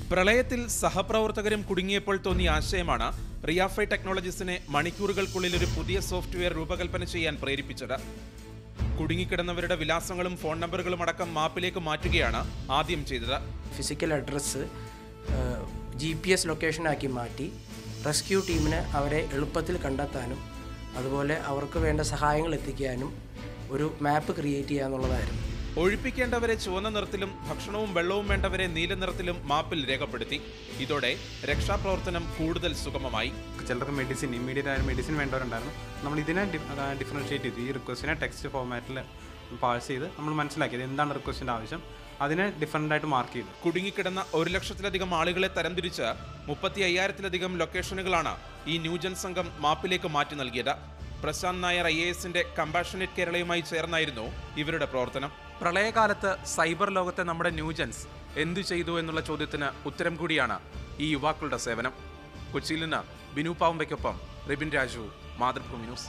പ്രളയത്തിൽ സഹപ്രവർത്തകരും കുടുങ്ങിയപ്പോൾ തോന്നിയ ആശയമാണ് റിയാഫൈ ടെക്നോളജീസിനെ മണിക്കൂറുകൾക്കുള്ളിൽ ഒരു പുതിയ സോഫ്റ്റ്വെയർ രൂപകൽപ്പന ചെയ്യാൻ പ്രേരിപ്പിച്ചത് കുടുങ്ങിക്കിടന്നവരുടെ വിലാസങ്ങളും ഫോൺ നമ്പറുകളും അടക്കം മാപ്പിലേക്ക് മാറ്റുകയാണ് ആദ്യം ചെയ്തത് physical address G P S ലൊക്കേഷനാക്കി മാറ്റി റെസ്ക്യൂ ടീമിന് അവരെ എളുപ്പത്തിൽ കണ്ടെത്താനും അതുപോലെ അവർക്ക് വേണ്ട സഹായങ്ങൾ എത്തിക്കാനും ഒരു മാപ്പ് ക്രിയേറ്റ് ചെയ്യുക എന്നുള്ളതായിരുന്നു ഒഴിപ്പിക്കേണ്ടവരെ ചുവന്ന നിറത്തിലും ഭക്ഷണവും വെള്ളവും വേണ്ടവരെ നീല നിറത്തിലും മാപ്പിൽ രേഖപ്പെടുത്തി ഇതോടെ രക്ഷാപ്രവർത്തനം കൂടുതൽ സുഗമമായി ചിലർക്ക് മെഡിസിൻ ഇമ്മീഡിയറ്റ് ആയ മെഡിസിൻ വേണ്ടവരുണ്ടായിരുന്നു നമ്മൾ ഇതിനെ ഡിഫറൻഷ്യേറ്റ് ചെയ്തു ഈ റിക്വസ്റ്റിനെ ടെക്സ്റ്റ് ഫോർമാറ്റിൽ പാഴ്സ് ചെയ്ത് നമ്മൾ മനസ്സിലാക്കിയത് എന്താണ് റിക്വസ്റ്റിൻ്റെ ആവശ്യം അതിനെ ഡിഫറൻ്റ് ആയിട്ട് മാർക്ക് ചെയ്തു കുടുങ്ങിക്കിടന്ന ഒരു ലക്ഷത്തിലധികം ആളുകളെ തരംതിരിച്ച് മുപ്പത്തി അയ്യായിരത്തിലധികം ലൊക്കേഷനുകളാണ് ഈ ന്യൂജൻ സംഘം മാപ്പിലേക്ക് മാറ്റി നൽകിയത് പ്രശാന്ത് നായർ ഐ എ എസിന്റെ കമ്പാഷനേറ്റ് കേരളയുമായി ചേർന്നായിരുന്നു ഇവരുടെ പ്രവർത്തനം പ്രളയകാലത്ത് സൈബർ ലോകത്തെ നമ്മുടെ ന്യൂജൻസ് എന്തു ചെയ്തു എന്നുള്ള ചോദ്യത്തിന് ഉത്തരം കൂടിയാണ് ഈ യുവാക്കളുടെ സേവനം കൊച്ചിയിൽ നിന്ന് ബിനു പാവുമ്പയ്ക്കൊപ്പം റിബിൻ രാജു മാതൃഭൂമി ന്യൂസ്